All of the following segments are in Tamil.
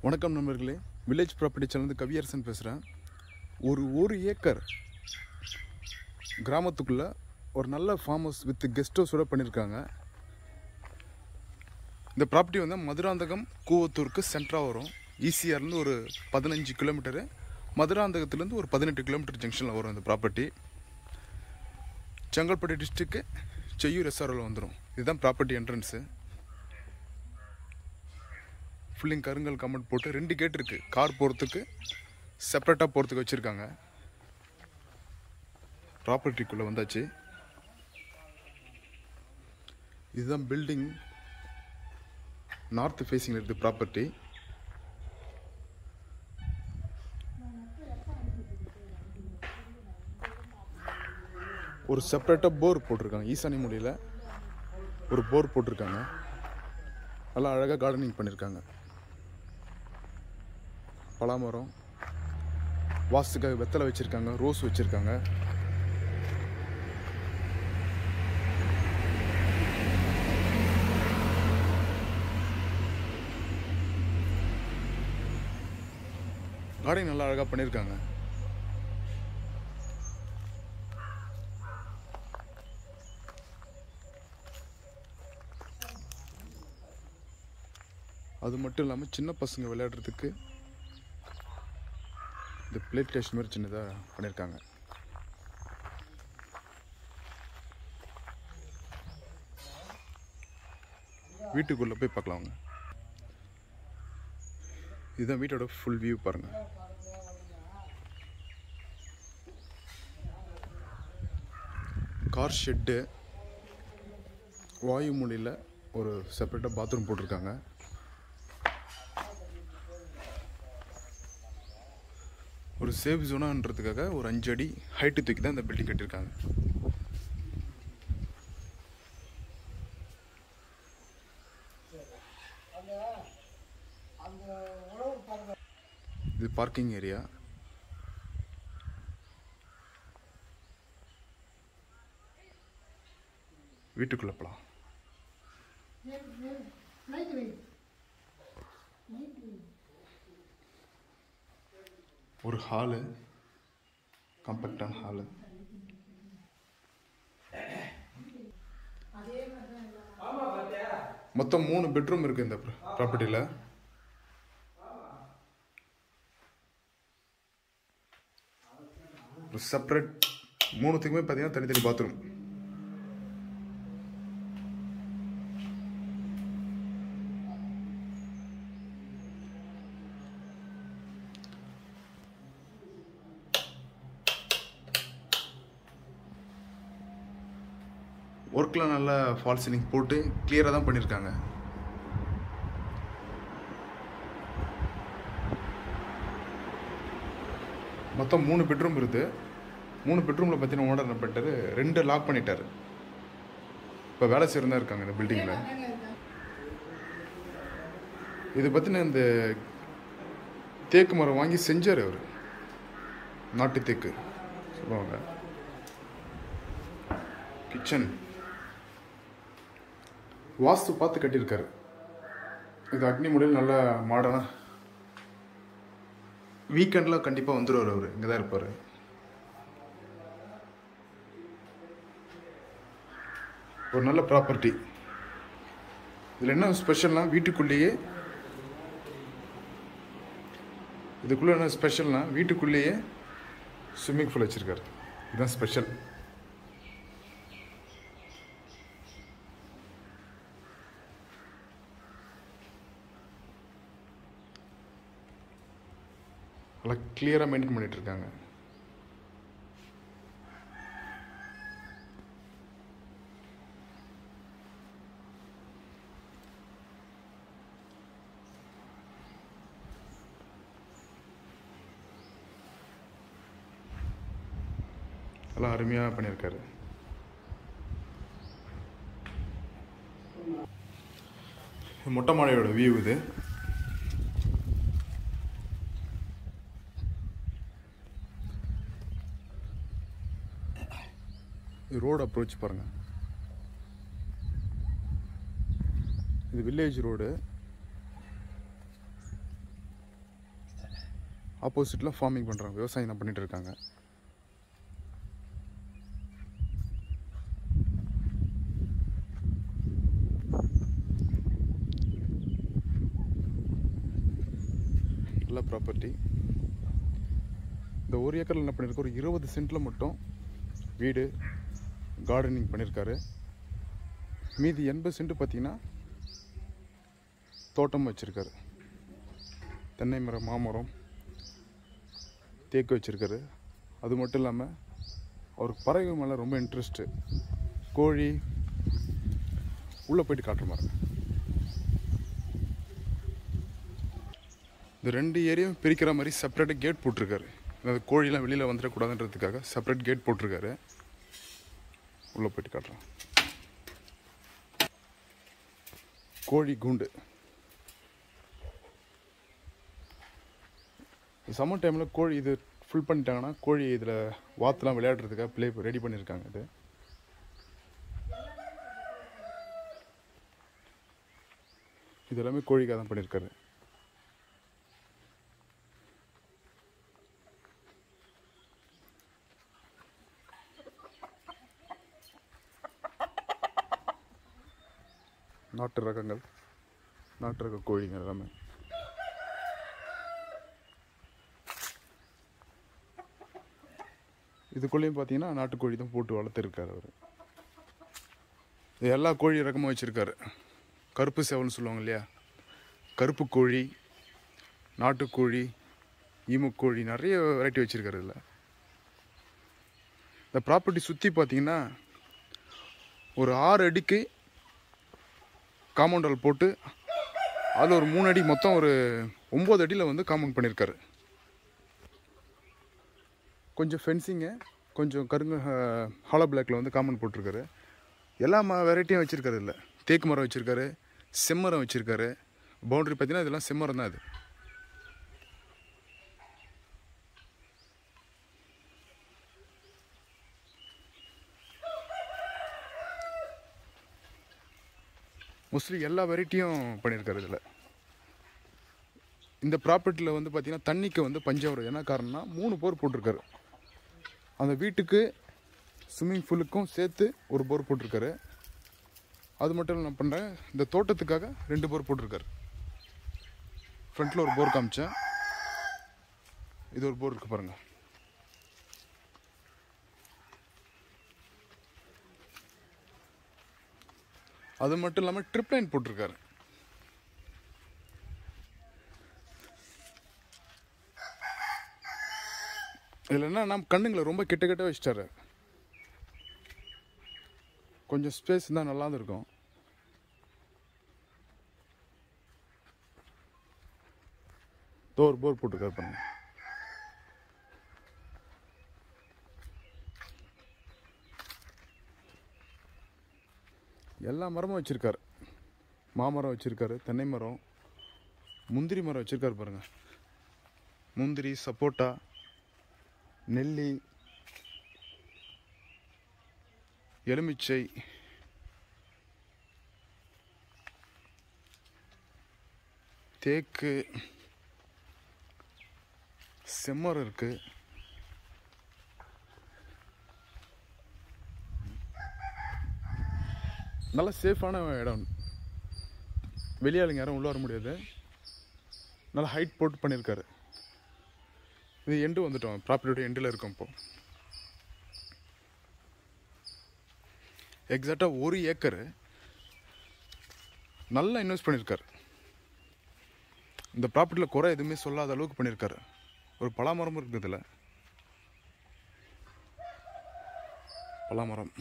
வணக்கம் நண்பர்களே வில்லேஜ் ப்ராப்பர்ட்டி சேனல் கவியரசன் பேசுகிறேன் ஒரு ஒரு ஏக்கர் கிராமத்துக்குள்ளே ஒரு நல்ல ஃபார்ம் ஹவுஸ் வித் கெஸ்ட் ஹவுஸோட பண்ணியிருக்காங்க இந்த ப்ராப்பர்ட்டி வந்து மதுராந்தகம் கூவத்தூருக்கு சென்டராக வரும் ஈசிஆர்லேருந்து ஒரு பதினஞ்சு கிலோமீட்டரு மதுராந்தகத்துலேருந்து ஒரு பதினெட்டு கிலோமீட்டர் ஜங்ஷனில் வரும் இந்த ப்ராப்பர்ட்டி செங்கல்பட்டு டிஸ்ட்ரிக்கு செய்யூர் எஸ்ஆர்ஓவில் வந்துடும் இதுதான் ப்ராப்பர்ட்டி என்ட்ரன்ஸு ஃபுல்லிங் கருங்கல் கமெண்ட் போட்டு ரெண்டு கேட் இருக்குது கார் போகிறதுக்கு செப்பரேட்டாக போகிறதுக்கு வச்சுருக்காங்க ப்ராப்பர்ட்டிக்குள்ளே வந்தாச்சு இதுதான் பில்டிங் நார்த் ஃபேஸிங்கில் இருக்குது ப்ராப்பர்ட்டி ஒரு செப்பரேட்டாக போர் போட்டிருக்காங்க ஈசானி மூலையில் ஒரு போர் போட்டிருக்காங்க நல்லா அழகாக கார்டனிங் பண்ணியிருக்காங்க பலாமரம் வாஸ்துக்காக வெத்தலை வச்சுருக்காங்க ரோஸ் வச்சுருக்காங்க கார்டனிங் நல்லா அழகாக பண்ணியிருக்காங்க அது மட்டும் இல்லாமல் சின்ன பசங்க விளையாடுறதுக்கு இந்த பிளே ஸ்டேஷன் மாதிரி சின்னதாக பண்ணியிருக்காங்க வீட்டுக்குள்ளே போய் பார்க்கலாம் வாங்க இதுதான் வீட்டோட ஃபுல் வியூ பாருங்கள் கார் ஷெட்டு வாயு மொழியில் ஒரு செப்பரேட்டாக பாத்ரூம் போட்டிருக்காங்க ஒரு சேஃப் ஜோனான்றதுக்காக ஒரு அஞ்சு அடி ஹைட்டு தூக்கி தான் இந்த பில்டிங் கட்டியிருக்காங்க இது பார்க்கிங் ஏரியா வீட்டுக்குள்ள போலாம் ஒரு ஹாலு காம்பேக்டான ஹாலு மொத்தம் மூணு பெட்ரூம் இருக்கு இந்த ப்ராப்பர்ட்டியில் ஒரு செப்பரேட் மூணுத்துக்குமே பார்த்தீங்கன்னா தனித்தனி பாத்ரூம் ஒர்க்கில் நல்லா ஃபால் சீலிங் போட்டு கிளியராக தான் பண்ணியிருக்காங்க மொத்தம் மூணு பெட்ரூம் இருக்குது மூணு பெட்ரூமில் பார்த்தீங்கன்னா ஓனர் என்ன பண்ணிட்டாரு ரெண்டு லாக் பண்ணிட்டாரு இப்போ வேலை செய்கிறதா இருக்காங்க இந்த பில்டிங்கில் இது பற்றின இந்த தேக்கு மரம் வாங்கி செஞ்சார் அவர் நாட்டு தேக்கு சொல்லுவாங்க கிச்சன் வாஸ்து பார்த்து கட்டியிருக்காரு இது அக்னி முறையில் நல்லா மாடர்னாக வீக்கெண்டில் கண்டிப்பாக வந்துடுவார் அவர் இங்கே தான் இருப்பார் ஒரு நல்ல ப்ராப்பர்ட்டி இதில் என்ன ஸ்பெஷல்னா வீட்டுக்குள்ளேயே இதுக்குள்ளே என்ன ஸ்பெஷல்னா வீட்டுக்குள்ளேயே ஸ்விம்மிங் பூல் வச்சுருக்காரு இதுதான் ஸ்பெஷல் நல்லா கிளியராக மெயின்டைன் பண்ணிட்டு இருக்காங்க நல்லா அருமையாக பண்ணியிருக்காரு மொட்டை மாடியோட வியூ இது ரோடு அப்ரோச் பாருங்கள் இது வில்லேஜ் ரோடு ஆப்போசிட்டில் ஃபார்மிங் பண்ணுறாங்க விவசாயம் தான் பண்ணிட்டு இருக்காங்க நல்ல ப்ராப்பர்ட்டி இந்த ஒரு ஏக்கரில் என்ன பண்ணியிருக்க ஒரு இருபது சென்ட்டில் மட்டும் வீடு கார்டனிங் பண்ணியிருக்காரு மீதி எண்பது சென்ட் பார்த்தீங்கன்னா தோட்டம் வச்சுருக்காரு தென்னை மரம் மாமரம் தேக்கு வச்சுருக்காரு அது மட்டும் இல்லாமல் அவருக்கு பறவை மேலே ரொம்ப இன்ட்ரெஸ்ட்டு கோழி உள்ளே போயிட்டு காட்டுற மாதிரி இந்த ரெண்டு ஏரியாவும் பிரிக்கிற மாதிரி செப்பரேட்டாக கேட் போட்டிருக்காரு அதாவது கோழிலாம் வெளியில் வந்துடக்கூடாதுன்றதுக்காக செப்பரேட் கேட் போட்டிருக்காரு உள்ளே போயிட்டு காட்டுறேன் கோழி கூண்டு சம்மர் டைமில் கோழி இது ஃபுல் பண்ணிட்டாங்கன்னா கோழி இதில் வாத்துலாம் விளையாடுறதுக்காக ப்ளே ரெடி பண்ணியிருக்காங்க இது இது எல்லாமே கோழிக்காக தான் பண்ணியிருக்காரு நாட்டு ரகங்கள் நாட்டு ரக கோழிங்க எல்லாமே இதுக்குள்ளேயும் பார்த்தீங்கன்னா நாட்டுக்கோழி தான் போட்டு வளர்த்துருக்காரு அவர் எல்லா கோழி ரகமும் வச்சுருக்காரு கருப்பு சேவல்னு சொல்லுவாங்க இல்லையா கருப்பு கோழி நாட்டுக்கோழி ஈமுக்கோழி நிறைய வெரைட்டி வச்சுருக்காரு இதில் இந்த ப்ராப்பர்ட்டி சுற்றி பார்த்தீங்கன்னா ஒரு ஆறு அடிக்கு காம்பவுண்ட் வால் போட்டு அதில் ஒரு மூணு அடி மொத்தம் ஒரு ஒம்பது அடியில் வந்து காம்பவுண்ட் பண்ணியிருக்காரு கொஞ்சம் ஃபென்சிங்கு கொஞ்சம் கருங்க ஹாலோ பிளாக்ல வந்து காம்பவுண்ட் போட்டிருக்காரு எல்லா ம வெரைட்டியும் வச்சுருக்காரு இல்லை தேக்கு மரம் வச்சுருக்காரு செம்மரம் வச்சுருக்காரு பவுண்டரி பார்த்தீங்கன்னா இதெல்லாம் செம்மரம் தான் இது மோஸ்ட்லி எல்லா வெரைட்டியும் பண்ணியிருக்காரு இதில் இந்த ப்ராப்பர்ட்டியில் வந்து பார்த்தீங்கன்னா தண்ணிக்கு வந்து பஞ்சம் வரும் என்ன காரணம்னா மூணு போர் போட்டிருக்காரு அந்த வீட்டுக்கு ஸ்விம்மிங் பூலுக்கும் சேர்த்து ஒரு போர் போட்டிருக்காரு அது மட்டும் இல்லை நான் பண்ணுறேன் இந்த தோட்டத்துக்காக ரெண்டு போர் போட்டிருக்காரு ஃப்ரண்ட்டில் ஒரு போர் காமிச்சேன் இது ஒரு போர் இருக்கு பாருங்கள் அது மட்டும் இல்லாமல் ட்ரிப் லைன் போட்டிருக்காரு இதில் என்ன நம்ம கண்ணுங்களை ரொம்ப கிட்ட கிட்ட வச்சிட்டாரு கொஞ்சம் ஸ்பேஸ் இருந்தால் நல்லா இருக்கும் தோர் போர் போட்டிருக்காரு பாருங்க எல்லா மரமும் வச்சுருக்காரு மாமரம் வச்சுருக்காரு தென்னை மரம் முந்திரி மரம் வச்சுருக்காரு பாருங்க முந்திரி சப்போட்டா நெல்லி எலுமிச்சை தேக்கு செம்மரம் இருக்கு நல்ல சேஃபான இடம் வெளியாளுங்க யாரும் உள்ள வர முடியாது நல்லா ஹைட் போட்டு பண்ணியிருக்காரு இது எண்டு வந்துட்டோம் ப்ராப்பர்ட்டியோட எண்டில் இருக்கும் இப்போ எக்ஸாக்டாக ஒரு ஏக்கரு நல்லா இன்வெஸ்ட் பண்ணியிருக்காரு இந்த ப்ராப்பர்ட்டியில் குறை எதுவுமே சொல்லாத அளவுக்கு பண்ணியிருக்காரு ஒரு பலாமரமும் இருக்குது இதில் பலாமரம்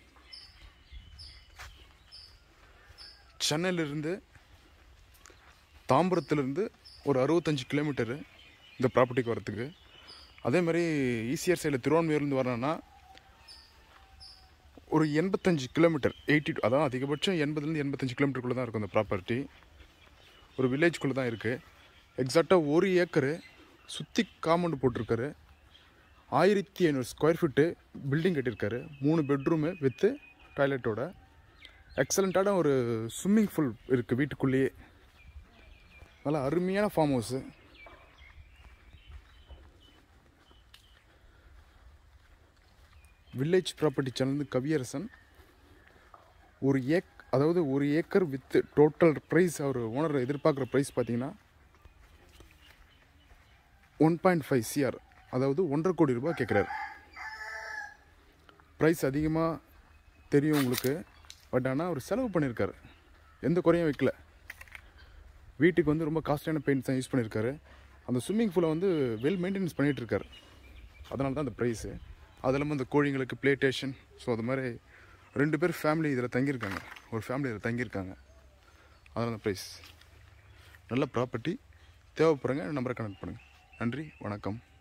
சென்னையிலிருந்து தாம்பரத்துலேருந்து ஒரு அறுபத்தஞ்சு கிலோமீட்டரு இந்த ப்ராப்பர்ட்டிக்கு வரத்துக்கு அதே மாதிரி ஈசிஆர் சைடில் திருவான்மையூர்லேருந்து வரணும்னா ஒரு எண்பத்தஞ்சு கிலோமீட்டர் எயிட்டி அதான் அதிகபட்சம் எண்பதுலேருந்து எண்பத்தஞ்சு கிலோமீட்டருக்குள்ளே தான் இருக்கும் இந்த ப்ராப்பர்ட்டி ஒரு வில்லேஜ்குள்ளே தான் இருக்குது எக்ஸாக்டாக ஒரு ஏக்கரு சுற்றி காம்பவுண்டு போட்டிருக்காரு ஆயிரத்தி ஐநூறு ஸ்கொயர் ஃபீட்டு பில்டிங் கட்டியிருக்காரு மூணு பெட்ரூமு வித்து டாய்லெட்டோட எக்ஸலண்ட்டான ஒரு ஸ்விம்மிங் பூல் இருக்குது வீட்டுக்குள்ளேயே நல்லா அருமையான farm house village property channel Kaviyarasan ஒரு ஏக் அதாவது ஒரு ஏக்கர் வித் டோட்டல் ப்ரைஸ் அவர் ஓனர் எதிர்பார்க்குற ப்ரைஸ் பார்த்தீங்கன்னா ஒன் பாயிண்ட் ஃபைவ் சிஆர் அதாவது ஒன்றரை கோடி ரூபாய் கேட்குறாரு ப்ரைஸ் அதிகமாக தெரியும் உங்களுக்கு பட் ஆனால் அவர் செலவு பண்ணியிருக்காரு எந்த குறையும் வைக்கல வீட்டுக்கு வந்து ரொம்ப காஸ்ட்லியான பெயிண்ட்ஸ் தான் யூஸ் பண்ணியிருக்காரு அந்த ஸ்விம்மிங் பூலை வந்து வெல் மெயின்டெனன்ஸ் பண்ணிகிட்டு இருக்காரு அதனால தான் அந்த ப்ரைஸு அது இல்லாமல் இந்த கோழிங்களுக்கு ப்ளே ஸ்டேஷன் ஸோ அது மாதிரி ரெண்டு பேர் ஃபேமிலி இதில் தங்கியிருக்காங்க ஒரு ஃபேமிலி இதில் தங்கியிருக்காங்க அதனால தான் ப்ரைஸ் நல்ல ப்ராப்பர்ட்டி தேவைப்படுறங்க நம்பரை கனெக்ட் பண்ணுங்கள் நன்றி வணக்கம்